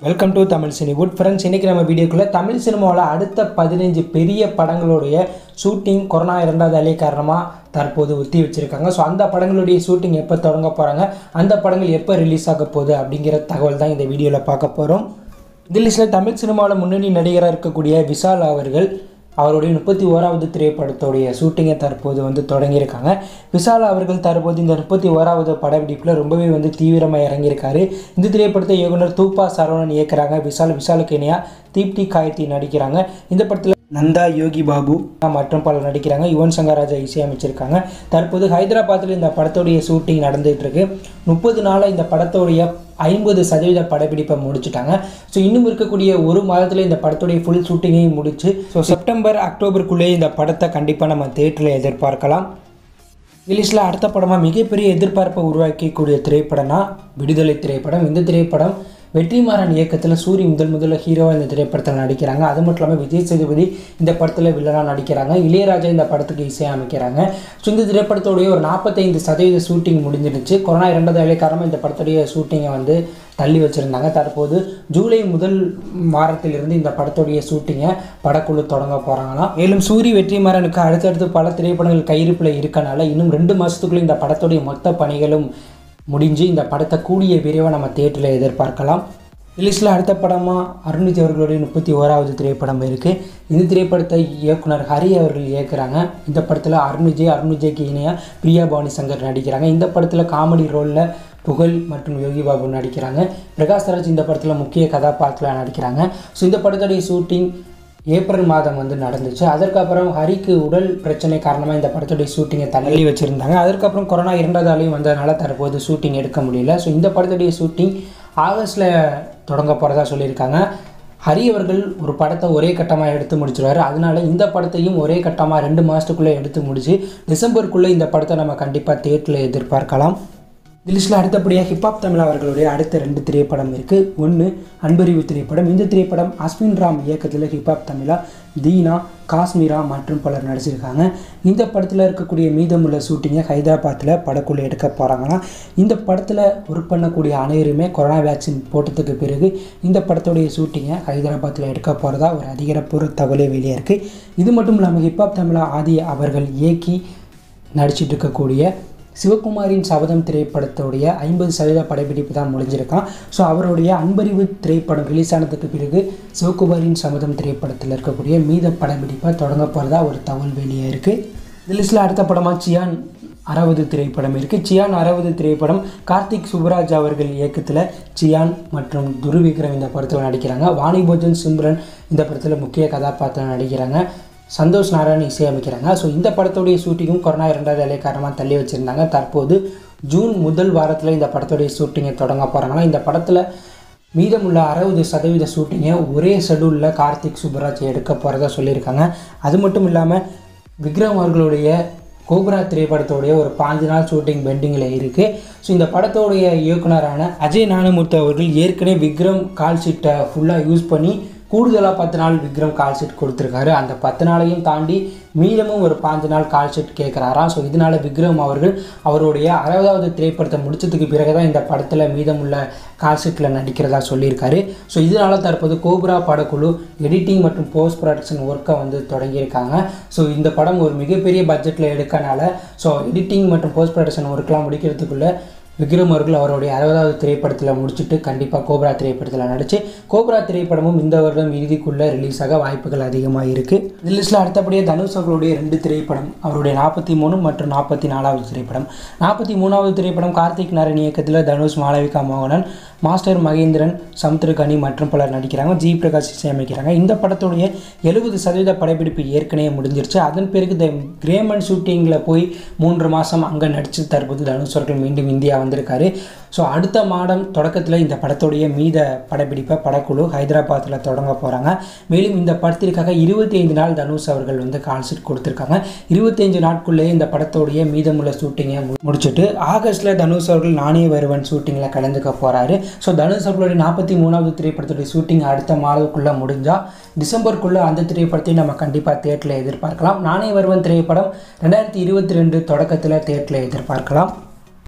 welcome to Tamil Cinewood friends இன்றைக்கி நம்ம வீடியோக்குள்ளே தமிழ் சினிமாவில் அடுத்த பதினஞ்சு பெரிய படங்களுடைய ஷூட்டிங் கொரோனா இரண்டாவது அலை காரணமாக தற்போது ஒத்தி வச்சுருக்காங்க ஸோ அந்த படங்களுடைய ஷூட்டிங் எப்போ தொடங்க போகிறாங்க அந்த படங்கள் எப்போ ரிலீஸ் ஆக போகுது அப்படிங்கிற தகவல் தான் இந்த வீடியோவில் பார்க்க போகிறோம் இந்த லிஸ்ட்டில் தமிழ் சினிமாவில் முன்னணி நடிகராக இருக்கக்கூடிய விஷால் அவர்கள் அவருடைய முப்பத்தி ஓராவது திரைப்படத்துடைய ஷூட்டிங்கை தற்போது வந்து தொடங்கியிருக்காங்க விஷால் அவர்கள் தற்போது இந்த முப்பத்தி ஓராவது படப்பிடிப்பில் ரொம்பவே வந்து தீவிரமாக இறங்கியிருக்காரு இந்த திரைப்படத்தை இயக்குனர் தூப்பா சரவணன் இயக்குறாங்க விஷால் விஷாலுக்கு இணையாக தீப்தி காயத்தி நடிக்கிறாங்க இந்த படத்தில் நந்தா யோகி பாபு மற்றும் பலர் நடிக்கிறாங்க யுவன் சங்கர் ராஜா இசையமைச்சிருக்காங்க தற்போது ஹைதராபாத்தில் இந்த படத்துடைய ஷூட்டிங் நடந்துகிட்டு இருக்கு முப்பது நாளாக இந்த படத்துடைய ஐம்பது சதவீத படப்பிடிப்பை முடிச்சுட்டாங்க ஸோ இன்னும் இருக்கக்கூடிய ஒரு மாதத்தில் இந்த படத்துடைய ஃபுல் ஷூட்டிங்கையும் முடிச்சு ஸோ செப்டம்பர் அக்டோபருக்குள்ளே இந்த படத்தை கண்டிப்பாக நம்ம தேட்டரில் எதிர்பார்க்கலாம் ரிலீஸில் அடுத்த படமாக மிகப்பெரிய எதிர்பார்ப்பை உருவாக்கக்கூடிய திரைப்படம்னா விடுதலை திரைப்படம் இந்த திரைப்படம் வெற்றிமாறன் இயக்கத்தில் சூரி முதல் முதல்ல ஹீரோவாக இந்த திரைப்படத்தில் நடிக்கிறாங்க அது மட்டும் இல்லாமல் விஜய் சேதுபதி இந்த படத்தில் வில்லனாக நடிக்கிறாங்க இளையராஜா இந்த படத்துக்கு இசையமைக்கிறாங்க ஸோ இந்த திரைப்படத்துடைய ஒரு நாற்பத்தைந்து சதவீத ஷூட்டிங் முடிஞ்சிருச்சு கொரோனா இரண்டாவது வேலை காரணமாக இந்த படத்துடைய ஷூட்டிங்கை வந்து தள்ளி வச்சுருந்தாங்க தற்போது ஜூலை முதல் வாரத்திலிருந்து இந்த படத்துடைய ஷூட்டிங்கை படக்குழு தொடங்க போகிறாங்களாம் மேலும் சூரி வெற்றிமாறனுக்கு அடுத்தடுத்து பல திரைப்படங்கள் கையிருப்பில் இருக்கனால இன்னும் ரெண்டு மாதத்துக்குள்ளே இந்த படத்துடைய மொத்த பணிகளும் முடிஞ்சு இந்த படத்தை கூடிய விரைவாக நம்ம தேட்டரில் எதிர்பார்க்கலாம் ரிலீஸில் அடுத்த படமாக அருண்விஜய் அவர்களுடைய முப்பத்தி ஓராவது திரைப்படம் இருக்குது இந்த திரைப்படத்தை இயக்குனர் ஹரி அவர்கள் இயக்குறாங்க இந்த படத்தில் அருண்விஜய் அருண்விஜய்க்கு இணையாக பிரியா பவானி சங்கர் நடிக்கிறாங்க இந்த படத்தில் காமெடி ரோலில் புகழ் மற்றும் யோகி பாபு நடிக்கிறாங்க பிரகாஷ் ராஜ் இந்த படத்தில் முக்கிய கதாபாத்திரத்தில் நடிக்கிறாங்க ஸோ இந்த படத்துடைய ஷூட்டிங் ஏப்ரல் மாதம் வந்து நடந்துச்சு அதற்கப்புறம் ஹரிக்கு உடல் பிரச்சனை காரணமாக இந்த படத்துடைய ஷூட்டிங்கை தள்ளி வச்சுருந்தாங்க அதற்கப்புறம் கொரோனா இரண்டாவது அலையும் வந்ததுனால தற்போது ஷூட்டிங் எடுக்க முடியல ஸோ இந்த படத்துடைய ஷூட்டிங் ஆகஸ்ட்டில் தொடங்க போகிறதா சொல்லியிருக்காங்க ஹரி அவர்கள் ஒரு படத்தை ஒரே கட்டமாக எடுத்து முடிச்சிருவாரு அதனால இந்த படத்தையும் ஒரே கட்டமாக ரெண்டு மாதத்துக்குள்ளே எடுத்து முடிச்சு டிசம்பருக்குள்ளே இந்த படத்தை நம்ம கண்டிப்பாக தேட்டரில் எதிர்பார்க்கலாம் லிஸ்ட்டில் அடுத்தபடியாக ஹிப்ஹாப் தமிழ் அவர்களுடைய அடுத்த ரெண்டு திரைப்படம் இருக்குது ஒன்று அன்பறிவு திரைப்படம் இந்த திரைப்படம் அஸ்வின் ராம் இயக்கத்தில் ஹிப்ஹாப் தமிழா தீனா காஷ்மீரா மற்றும் பலர் நடிச்சிருக்காங்க இந்த படத்தில் இருக்கக்கூடிய மீதமுள்ள ஷூட்டிங்கை ஹைதராபாத்தில் படக்குழு எடுக்க போகிறாங்களாம் இந்த படத்தில் ஒர்க் பண்ணக்கூடிய அனைவருமே கொரோனா வேக்சின் போட்டதுக்கு பிறகு இந்த படத்துடைய ஷூட்டிங்கை ஹைதராபாத்தில் எடுக்க போகிறதா ஒரு அதிகாரப்பூர்வ தகவலே வெளியே இருக்குது இது மட்டும் இல்லாமல் ஹிப்ஹாப் தமிழா ஆதி அவர்கள் இயக்கி நடிச்சிட்டு இருக்கக்கூடிய சிவகுமாரின் சபதம் திரைப்படத்துடைய ஐம்பது சதவீத படப்பிடிப்பு தான் முடிஞ்சிருக்கான் ஸோ அவருடைய அன்பறிவு திரைப்படம் ரிலீஸ் ஆனதுக்கு பிறகு சிவகுமாரின் சபதம் திரைப்படத்தில் இருக்கக்கூடிய மீத படப்பிடிப்பை தொடங்க போகிறதா ஒரு தகவல் வெளியே இருக்குது இந்த லிஸ்ட்டில் அடுத்த படமாக சியான் அறுபது திரைப்படம் இருக்குது சியான் அறுபது திரைப்படம் கார்த்திக் சுப்ராஜ் அவர்கள் இயக்கத்தில் சியான் மற்றும் துருவிக்ரம் இந்த படத்தில் நடிக்கிறாங்க வாணி போஜன் சிம்ரன் இந்த படத்தில் முக்கிய கதாபாத்திரம் நடிக்கிறாங்க சந்தோஷ் நாராயண் இசையமைக்கிறாங்க ஸோ இந்த படத்துடைய ஷூட்டிங்கும் கொரோனா இரண்டாவது அலை காரணமாக தள்ளி வச்சுருந்தாங்க தற்போது ஜூன் முதல் வாரத்தில் இந்த படத்துடைய ஷூட்டிங்கை தொடங்க போகிறாங்களா இந்த படத்தில் மீதமுள்ள அறுபது சதவீத ஷூட்டிங்கை ஒரே ஷெடியூலில் கார்த்திக் சுப்ராஜ் எடுக்க போகிறதா சொல்லியிருக்காங்க அது மட்டும் இல்லாமல் விக்ரம் அவர்களுடைய கோப்ரா திரைப்படத்தோடைய ஒரு பாஞ்சு நாள் ஷூட்டிங் பெண்டிங்கில் இருக்குது ஸோ இந்த படத்தோடைய இயக்குனரான அஜய் ஞானமூர்த்தி அவர்கள் ஏற்கனவே விக்ரம் கால் ஷீட்டை ஃபுல்லாக யூஸ் பண்ணி கூடுதலாக பத்து நாள் விக்ரம் கால் ஷீட் கொடுத்துருக்காரு அந்த பத்து நாளையும் தாண்டி மீதமும் ஒரு பாஞ்சு நாள் கால் ஷீட் கேட்குறாராம் ஸோ இதனால் விக்ரம் அவர்கள் அவருடைய அறுபதாவது திரைப்படத்தை முடிச்சதுக்கு பிறகு தான் இந்த படத்தில் மீதமுள்ள கால் ஷீட்டில் நடிக்கிறதா சொல்லியிருக்காரு ஸோ இதனால் தற்போது கோப்ரா படக்குழு எடிட்டிங் மற்றும் போஸ்ட் ப்ரொடக்ஷன் ஒர்க்கை வந்து தொடங்கியிருக்காங்க ஸோ இந்த படம் ஒரு மிகப்பெரிய பட்ஜெட்டில் எடுக்கனால ஸோ எடிட்டிங் மற்றும் போஸ்ட் ப்ரொடக்ஷன் ஒர்க்லாம் முடிக்கிறதுக்குள்ளே விக்ரம் அவர்கள் அவருடைய அறுபதாவது திரைப்படத்தில் முடிச்சுட்டு கண்டிப்பாக கோப்ரா திரைப்படத்தில் நடித்து கோப்ரா திரைப்படமும் இந்த வருடம் இறுதிக்குள்ளே ரிலீஸ் ஆக வாய்ப்புகள் அதிகமாக இருக்குது இந்த லிஸ்ட்டில் அடுத்தபடியே தனுஷ் அவர்களுடைய ரெண்டு திரைப்படம் அவருடைய நாற்பத்தி மூணு மற்றும் நாற்பத்தி நாலாவது திரைப்படம் நாற்பத்தி மூணாவது திரைப்படம் கார்த்திக் நாராயண் இயக்கத்தில் தனுஷ் மாளவிகா மோகனன் மாஸ்டர் மகேந்திரன் சமுத்திரகனி மற்றும் பலர் நடிக்கிறாங்க ஜி பிரகாஷ் இசையமைக்கிறாங்க இந்த படத்துடைய எழுபது சதவீத படப்பிடிப்பு ஏற்கனவே முடிஞ்சிருச்சு அதன் பிறகு த கிரேமன் ஷூட்டிங்கில் போய் மூன்று மாதம் அங்கே நடித்து தற்போது தனுஷ் அவர்கள் மீண்டும் இந்தியா வந்திருக்காரு ஸோ அடுத்த மாதம் தொடக்கத்தில் இந்த படத்துடைய மீத படப்பிடிப்பை படக்குழு ஹைதராபாத்தில் தொடங்க போகிறாங்க மேலும் இந்த படத்திற்காக இருபத்தி ஐந்து நாள் தனுஷ் அவர்கள் வந்து கால் ஷீட் கொடுத்துருக்காங்க இருபத்தஞ்சு நாட்குள்ளேயே இந்த படத்துடைய மீதமுள்ள ஷூட்டிங்கை முடிச்சுட்டு ஆகஸ்ட்டில் தனுஷ் அவர்கள் நானே வருவன் ஷூட்டிங்கில் கலந்துக்க போகிறாரு ஸோ தனுஷ் அவர்களுடைய நாற்பத்தி மூணாவது திரைப்படத்துடைய ஷூட்டிங் அடுத்த மாதத்துக்குள்ளே முடிஞ்சால் டிசம்பருக்குள்ளே அந்த திரைப்படத்தையும் நம்ம கண்டிப்பாக தேட்டரில் எதிர்பார்க்கலாம் நானே வருவன் திரைப்படம் ரெண்டாயிரத்தி இருபத்தி ரெண்டு தொடக்கத்தில் தேட்டரில் எதிர்பார்க்கலாம்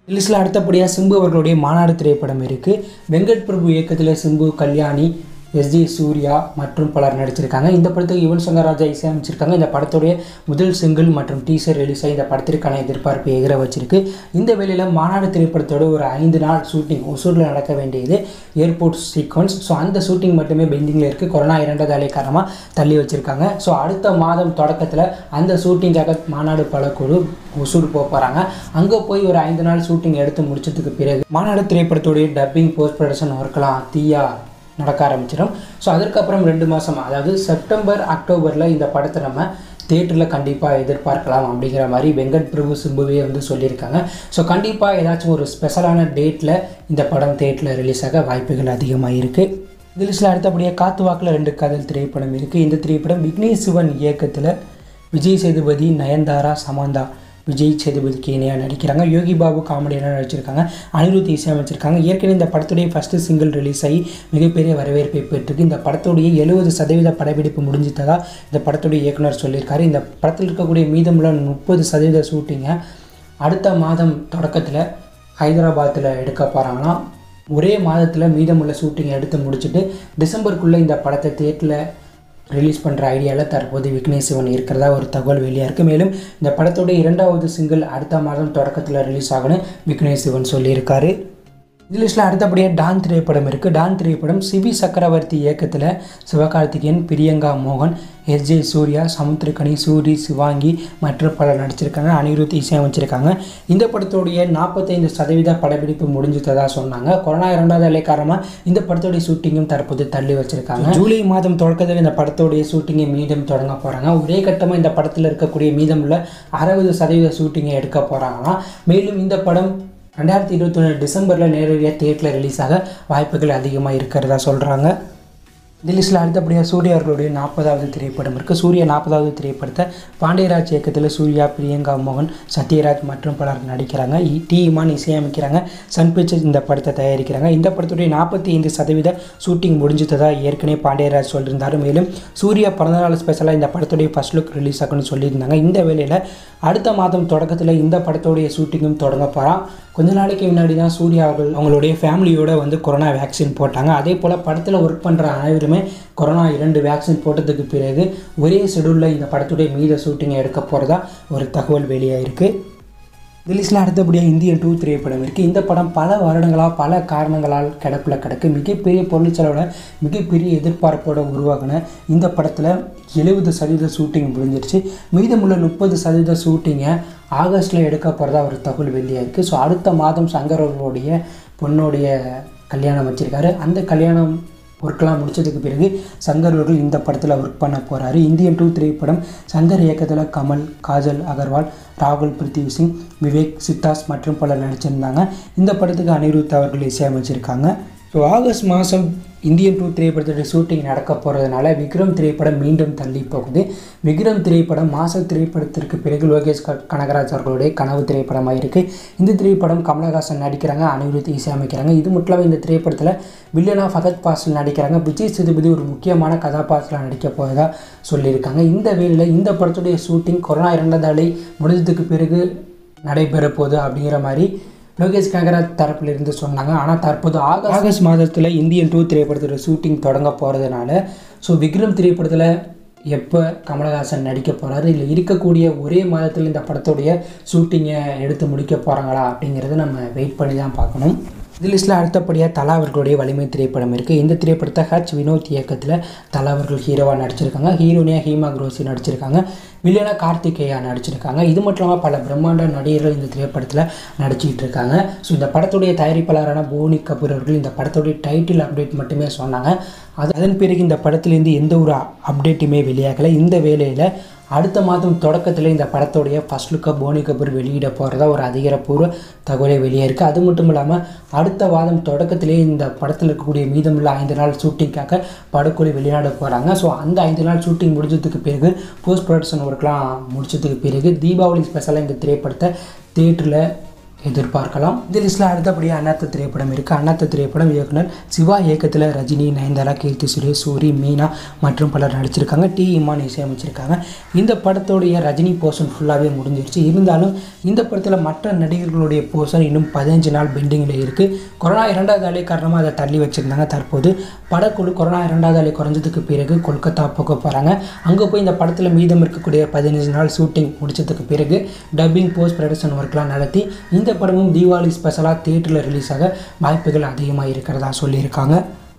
லிஸ்ட்டில் அடுத்தபடியாக சிம்பு அவர்களுடைய மாநாடு திரைப்படம் இருக்குது வெங்கட் பிரபு இயக்கத்தில் சிம்பு கல்யாணி எஸ்ஜி சூர்யா மற்றும் பலர் நடிச்சிருக்காங்க இந்த படத்துக்கு யுவன் சங்கர் ராஜா இசையமைச்சிருக்காங்க இந்த படத்துடைய முதல் சிங்கிள் மற்றும் டீசர் ரிலீஸ் ஆகி இந்த படத்திற்கான எதிர்பார்ப்பு எகிற வச்சிருக்கு இந்த வேளையில் மாநாடு திரைப்படத்தோட ஒரு ஐந்து நாள் ஷூட்டிங் ஒசூரில் நடக்க வேண்டியது ஏர்போர்ட் சீக்வன்ஸ் ஸோ அந்த ஷூட்டிங் மட்டுமே பெண்டிங்கில் இருக்குது கொரோனா இரண்டாவது அலை காரணமாக தள்ளி வச்சுருக்காங்க ஸோ அடுத்த மாதம் தொடக்கத்தில் அந்த ஷூட்டிங்காக மாநாடு பலக்குழு ஒசூர் போக போகிறாங்க அங்கே போய் ஒரு ஐந்து நாள் ஷூட்டிங் எடுத்து முடிச்சதுக்கு பிறகு மாநாடு திரைப்படத்துடைய டப்பிங் போஸ்ட் ப்ரொடக்ஷன் ஒர்க்கெலாம் தீயா நடக்க ஆரம்பிச்சிடும் ஸோ அதற்கப்புறம் ரெண்டு மாதம் அதாவது செப்டம்பர் அக்டோபரில் இந்த படத்தை நம்ம தேட்டரில் கண்டிப்பாக எதிர்பார்க்கலாம் அப்படிங்கிற மாதிரி வெங்கட் பிரபு சிம்புவே வந்து சொல்லியிருக்காங்க ஸோ கண்டிப்பாக ஏதாச்சும் ஒரு ஸ்பெஷலான டேட்டில் இந்த படம் தேட்டரில் ரிலீஸ் ஆக வாய்ப்புகள் அதிகமாக இருக்குது இந்த லிஸ்ட்டில் அடுத்தபடியாக காத்து வாக்கில் ரெண்டு காதல் திரைப்படம் இருக்குது இந்த திரைப்படம் விக்னேஷ் சிவன் இயக்கத்தில் விஜய் சேதுபதி நயன்தாரா சமந்தா விஜய் சேதுபதிக்கு இணையாக நடிக்கிறாங்க யோகி பாபு காமெடியாக நடிச்சிருக்காங்க அனிருத் இசையமைச்சிருக்காங்க ஏற்கனவே இந்த படத்துடைய ஃபஸ்ட்டு சிங்கிள் ரிலீஸ் ஆகி மிகப்பெரிய வரவேற்பை பெற்றிருக்கு இந்த படத்துடைய எழுபது சதவீத படப்பிடிப்பு முடிஞ்சிட்டதா இந்த படத்துடைய இயக்குனர் சொல்லியிருக்காரு இந்த படத்தில் இருக்கக்கூடிய மீதமுள்ள முப்பது சதவீத ஷூட்டிங்கை அடுத்த மாதம் தொடக்கத்தில் ஹைதராபாத்தில் எடுக்க போகிறாங்களாம் ஒரே மாதத்தில் மீதமுள்ள ஷூட்டிங் எடுத்து முடிச்சுட்டு டிசம்பருக்குள்ளே இந்த படத்தை தேட்டரில் ரிலீஸ் பண்ணுற ஐடியாவில் தற்போது விக்னேஷ் சிவன் இருக்கிறதா ஒரு தகவல் வெளியாக இருக்குது மேலும் இந்த படத்தோட இரண்டாவது சிங்கிள் அடுத்த மாதம் தொடக்கத்தில் ரிலீஸ் ஆகணும் விக்னேஷ் சிவன் சொல்லியிருக்காரு இந்த லிஸ்ட்டில் அடுத்தபடியாக டான் திரைப்படம் இருக்குது டான் திரைப்படம் சிவி சக்கரவர்த்தி இயக்கத்தில் சிவகார்த்திகேயன் பிரியங்கா மோகன் எஸ்ஜே சூர்யா சமுத்திரகனி சூரி சிவாங்கி மற்றும் பலர் நடிச்சிருக்காங்க அனிருத் இசையமைச்சிருக்காங்க இந்த படத்துடைய நாற்பத்தைந்து சதவீத படப்பிடிப்பு முடிஞ்சதாக சொன்னாங்க கொரோனா இரண்டாவது அலை காரணமாக இந்த படத்துடைய ஷூட்டிங்கும் தற்போது தள்ளி வச்சிருக்காங்க ஜூலை மாதம் தொடக்கத்தில் இந்த படத்துடைய ஷூட்டிங்கை மீண்டும் தொடங்க போகிறாங்க ஒரே கட்டமாக இந்த படத்தில் இருக்கக்கூடிய மீதமுள்ள அறுபது சதவீத ஷூட்டிங்கை எடுக்க போகிறாங்களாம் மேலும் இந்த படம் ரெண்டாயிரத்தி இருபத்தொன்று டிசம்பரில் நேரடியாக தேட்டரில் ரிலீஸ் ஆக வாய்ப்புகள் அதிகமாக இருக்கிறதா சொல்கிறாங்க இந்த லிஸ்ட்டில் அடுத்தபடியாக சூர்யா அவர்களுடைய நாற்பதாவது திரைப்படம் இருக்குது சூர்யா நாற்பதாவது திரைப்படத்தை பாண்டியராஜ் இயக்கத்தில் சூர்யா பிரியங்கா மோகன் சத்யராஜ் மற்றும் பலர் நடிக்கிறாங்க இ- டி இமான் இசையமைக்கிறாங்க சன் பிக்சர்ஸ் இந்த படத்தை தயாரிக்கிறாங்க இந்த படத்துடைய நாற்பத்தி ஐந்து சதவீத ஷூட்டிங் முடிஞ்சதா ஏற்கனவே பாண்டியராஜ் சொல்லியிருந்தார் மேலும் சூர்யா பிறந்தநாள் ஸ்பெஷலாக இந்த படத்துடைய ஃபர்ஸ்ட் லுக் ரிலீஸ் ஆகும்னு சொல்லியிருந்தாங்க இந்த வேளையில் அடுத்த மாதம் தொடக்கத்தில் இந்த படத்துடைய ஷூட்டிங்கும் தொடங்க போகிறான் கொஞ்ச நாளைக்கு முன்னாடி தான் சூர்யா அவர்கள் அவங்களுடைய ஃபேமிலியோட வந்து கொரோனா வேக்சின் போட்டாங்க அதே போல் படத்தில் ஒர்க் பண்ணுற அனைவருமே கொரோனா இரண்டு வேக்சின் போட்டதுக்கு பிறகு ஒரே ஷெடியூலில் இந்த படத்துடைய மீத ஷூட்டிங்கை எடுக்க போகிறதா ஒரு தகவல் வெளியாயிருக்கு ரிலீஸில் அடுத்தபடியாக இந்தியன் டூ திரைப்படம் இருக்குது இந்த படம் பல வருடங்களாக பல காரணங்களால் கிடப்பில் கிடக்கு மிகப்பெரிய பொருட்செலவோட மிகப்பெரிய எதிர்பார்ப்போட உருவாகின இந்த படத்தில் எழுபது சதவீத ஷூட்டிங் முடிஞ்சிருச்சு மீதமுள்ள முப்பது சதவீத ஷூட்டிங்கை ஆகஸ்ட்டில் எடுக்க போகிறதா ஒரு தகவல் வெளியாக இருக்குது ஸோ அடுத்த மாதம் சங்கர் அவர்களுடைய பொண்ணுடைய கல்யாணம் வச்சுருக்காரு அந்த கல்யாணம் ஒர்க்கெலாம் முடிச்சதுக்கு பிறகு சங்கர் அவர்கள் இந்த படத்தில் ஒர்க் பண்ண போகிறாரு இந்தியன் டூ திரைப்படம் சங்கர் இயக்கத்தில் கமல் காஜல் அகர்வால் ராகுல் பிருத்திவி சிங் விவேக் சித்தாஸ் மற்றும் பலர் நடிச்சிருந்தாங்க இந்த படத்துக்கு அனிருத் அவர்கள் இசையமைச்சிருக்காங்க ஸோ ஆகஸ்ட் மாதம் இந்தியன் டூ திரைப்படத்தோட ஷூட்டிங் நடக்க போகிறதுனால விக்ரம் திரைப்படம் மீண்டும் தள்ளி போகுது விக்ரம் திரைப்படம் மாச திரைப்படத்திற்கு பிறகு லோகேஷ் க- கனகராஜ் அவர்களுடைய கனவு திரைப்படமாக இருக்குது இந்த திரைப்படம் கமலஹாசன் நடிக்கிறாங்க அனிருத் இசையமைக்கிறாங்க இது மட்டும் இல்லாமல் இந்த திரைப்படத்தில் வில்லனா ஃபகத் பாசில் நடிக்கிறாங்க விஜய் சேதுபதி ஒரு முக்கியமான கதாபாத்திரம் நடிக்க போவதா சொல்லியிருக்காங்க இந்த வேளையில் இந்த படத்துடைய ஷூட்டிங் கொரோனா இரண்டாவது அலை முடிஞ்சதுக்கு பிறகு நடைபெற போகுது அப்படிங்கிற மாதிரி லோகேஷ் கனகராஜ் தரப்புல இருந்து சொன்னாங்க ஆனால் தற்போது ஆகஸ்ட் ஆகஸ்ட் மாதத்தில் இந்தியன் டூ திரைப்படத்தோட ஷூட்டிங் தொடங்க போகிறதுனால ஸோ விக்ரம் திரைப்படத்தில் எப்போ கமலஹாசன் நடிக்க போகிறாரு இல்லை இருக்கக்கூடிய ஒரே மாதத்தில் இந்த படத்துடைய ஷூட்டிங்கை எடுத்து முடிக்க போகிறாங்களா அப்படிங்கிறத நம்ம வெயிட் பண்ணி தான் பார்க்கணும் இது லிஸ்ட்டில் அடுத்தபடியாக தலா அவர்களுடைய வலிமை திரைப்படம் இருக்குது இந்த திரைப்படத்தை ஹச் வினோத் இயக்கத்தில் தலா அவர்கள் ஹீரோவாக நடிச்சிருக்காங்க ஹீரோனியா ஹீமா குரோசி நடிச்சிருக்காங்க வில்லனா கார்த்திகேயா நடிச்சிருக்காங்க இது மட்டும் இல்லாமல் பல பிரம்மாண்ட நடிகர்கள் இந்த திரைப்படத்தில் நடிச்சிட்டு இருக்காங்க ஸோ இந்த படத்துடைய தயாரிப்பாளரான போனி கபூர் அவர்கள் இந்த படத்துடைய டைட்டில் அப்டேட் மட்டுமே சொன்னாங்க அது அதன் பிறகு இந்த படத்துலேருந்து எந்த ஒரு அப்டேட்டுமே வெளியாகலை இந்த வேளையில் அடுத்த மாதம் தொடக்கத்தில் இந்த படத்துடைய ஃபர்ஸ்ட் லுக்கை போனி கபூர் வெளியிட போகிறதா ஒரு அதிகாரப்பூர்வ தகவலே வெளியே இருக்குது அது மட்டும் இல்லாமல் அடுத்த வாரம் தொடக்கத்திலே இந்த படத்தில் இருக்கக்கூடிய மீதமுள்ள ஐந்து நாள் ஷூட்டிங்காக படக்குழு வெளிநாடு போகிறாங்க ஸோ அந்த ஐந்து நாள் ஷூட்டிங் முடிஞ்சதுக்கு பிறகு போஸ்ட் ப்ரொடக்ஷன் ஒர்க்லாம் முடிச்சதுக்கு பிறகு தீபாவளி ஸ்பெஷலாக இந்த திரைப்படத்தை தேட்டரில் எதிர்பார்க்கலாம் இந்த லிஸ்ட்டில் அடுத்தபடியாக அண்ணாத்த திரைப்படம் இருக்குது அண்ணாத்த திரைப்படம் இயக்குனர் சிவா இயக்கத்தில் ரஜினி நயன்தாரா கீர்த்தி சுரேஷ் சூரி மீனா மற்றும் பலர் நடிச்சிருக்காங்க டி இமான் இசையமைச்சிருக்காங்க இந்த படத்தோடைய ரஜினி போர்ஷன் ஃபுல்லாகவே முடிஞ்சிருச்சு இருந்தாலும் இந்த படத்தில் மற்ற நடிகர்களுடைய போர்ஷன் இன்னும் பதினஞ்சு நாள் பெண்டிங்கில் இருக்குது கொரோனா இரண்டாவது அலை காரணமாக அதை தள்ளி வச்சுருந்தாங்க தற்போது படக்குழு கொரோனா இரண்டாவது அலை குறைஞ்சதுக்கு பிறகு கொல்கத்தா போக போகிறாங்க அங்கே போய் இந்த படத்தில் மீதம் இருக்கக்கூடிய பதினஞ்சு நாள் ஷூட்டிங் முடிச்சதுக்கு பிறகு டப்பிங் போஸ்ட் ப்ரொடக்ஷன் ஒர்க்லாம் நடத்தி இந்த படமும் தீபாவளி ஸ்பெஷலாக தியேட்டரில் ரிலீஸ் ஆக வாய்ப்புகள் அதிகமாக இருக்கிறதா சொல்லியிருக்காங்க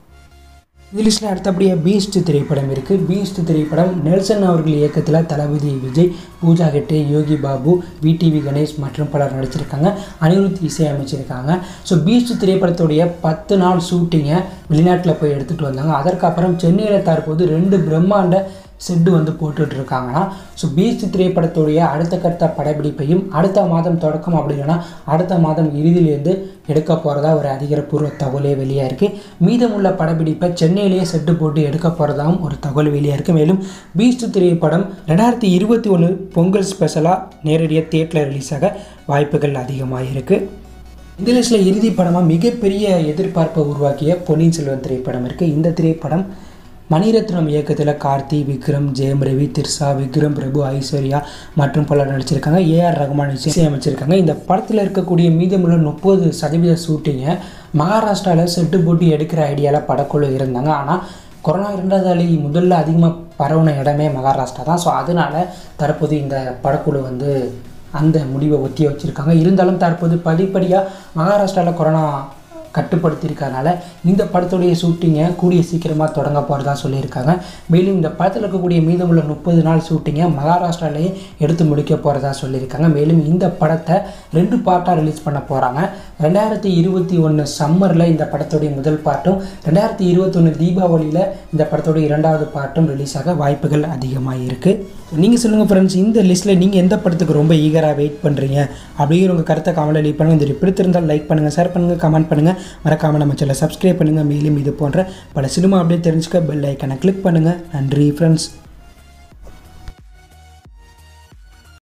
இந்த லிஸ்ட்டில் அடுத்தபடியாக பீஸ்ட் திரைப்படம் இருக்குது பீஸ்ட் திரைப்படம் நெல்சன் அவர்கள் இயக்கத்தில் தளபதி விஜய் பூஜா ஹெட்டே யோகி பாபு விடிவி கணேஷ் மற்றும் பலர் நடிச்சிருக்காங்க அனிருத் இசை அமைச்சிருக்காங்க ஸோ பீஸ்ட் திரைப்படத்துடைய பத்து நாள் ஷூட்டிங்கை வெளிநாட்டில் போய் எடுத்துகிட்டு வந்தாங்க அதற்கப்புறம் சென்னையில் தற்போது ரெண்டு பிரம்மாண்ட செட்டு வந்து போட்டுட்டு இருக்காங்கன்னா ஸோ பீஸ்ட் திரைப்படத்துடைய அடுத்த கட்ட படப்பிடிப்பையும் அடுத்த மாதம் தொடக்கம் அப்படி இல்லைன்னா அடுத்த மாதம் இறுதியிலேருந்து எடுக்க போகிறதா ஒரு அதிகாரப்பூர்வ தகவலே வெளியாக இருக்குது மீதமுள்ள படப்பிடிப்பை சென்னையிலேயே செட்டு போட்டு எடுக்க போகிறதாவும் ஒரு தகவல் வெளியாக இருக்குது மேலும் பீஸ்ட் திரைப்படம் ரெண்டாயிரத்தி இருபத்தி ஒன்று பொங்கல் ஸ்பெஷலாக நேரடியாக தியேட்டரில் ரிலீஸ் ஆக வாய்ப்புகள் அதிகமாக இருக்குது இந்த லிஸ்ட்டில் இறுதி படமாக மிகப்பெரிய எதிர்பார்ப்பை உருவாக்கிய பொன்னியின் செல்வன் திரைப்படம் இருக்குது இந்த திரைப்படம் மணிரத்னம் இயக்கத்தில் கார்த்தி விக்ரம் ஜெயம் ரவி திர்சா விக்ரம் பிரபு ஐஸ்வர்யா மற்றும் பலர் நடிச்சிருக்காங்க ஏஆர் ரகுமான் இசையமைச்சிருக்காங்க இந்த படத்தில் இருக்கக்கூடிய மீதமுள்ள முப்பது சதவீத ஷூட்டிங்கை மகாராஷ்டிராவில் செட்டு போட்டு எடுக்கிற ஐடியாவில் படக்குழு இருந்தாங்க ஆனால் கொரோனா இரண்டாவது அலை முதல்ல அதிகமாக பரவுன இடமே மகாராஷ்டிரா தான் ஸோ அதனால தற்போது இந்த படக்குழு வந்து அந்த முடிவை ஒத்தி வச்சுருக்காங்க இருந்தாலும் தற்போது படிப்படியாக மகாராஷ்டிராவில் கொரோனா கட்டுப்படுத்தியிருக்கறனால இந்த படத்துடைய ஷூட்டிங்கை கூடிய சீக்கிரமாக தொடங்க போகிறதா சொல்லியிருக்காங்க மேலும் இந்த படத்தில் இருக்கக்கூடிய மீதமுள்ள முப்பது நாள் ஷூட்டிங்கை மகாராஷ்டிராலேயே எடுத்து முடிக்க போகிறதா சொல்லியிருக்காங்க மேலும் இந்த படத்தை ரெண்டு பார்ட்டாக ரிலீஸ் பண்ண போகிறாங்க ரெண்டாயிரத்தி இருபத்தி ஒன்று சம்மரில் இந்த படத்துடைய முதல் பாட்டும் ரெண்டாயிரத்தி இருபத்தொன்று தீபாவளியில் இந்த படத்துடைய இரண்டாவது பாட்டும் ரிலீஸ் ஆக வாய்ப்புகள் அதிகமாக இருக்குது நீங்கள் சொல்லுங்கள் ஃப்ரெண்ட்ஸ் இந்த லிஸ்ட்டில் நீங்கள் எந்த படத்துக்கு ரொம்ப ஈகராக வெயிட் பண்ணுறீங்க அப்படிங்கிற உங்கள் கருத்தை கமெண்ட்டில் லீவ் பண்ணுங்கள் இந்த பிடித்திருந்தால் லைக் பண்ணுங்கள் ஷேர் பண்ணுங்கள் கமெண்ட் பண்ணுங்கள் மறக்காமல் நம்ம சேனலை சப்ஸ்கிரைப் பண்ணுங்கள் மேலும் இது போன்ற பல சினிமா அப்படியே தெரிஞ்சுக்க பெல் ஐக்கனை கிளிக் பண்ணுங்கள் நன்றி ஃப்ரெண்ட்ஸ்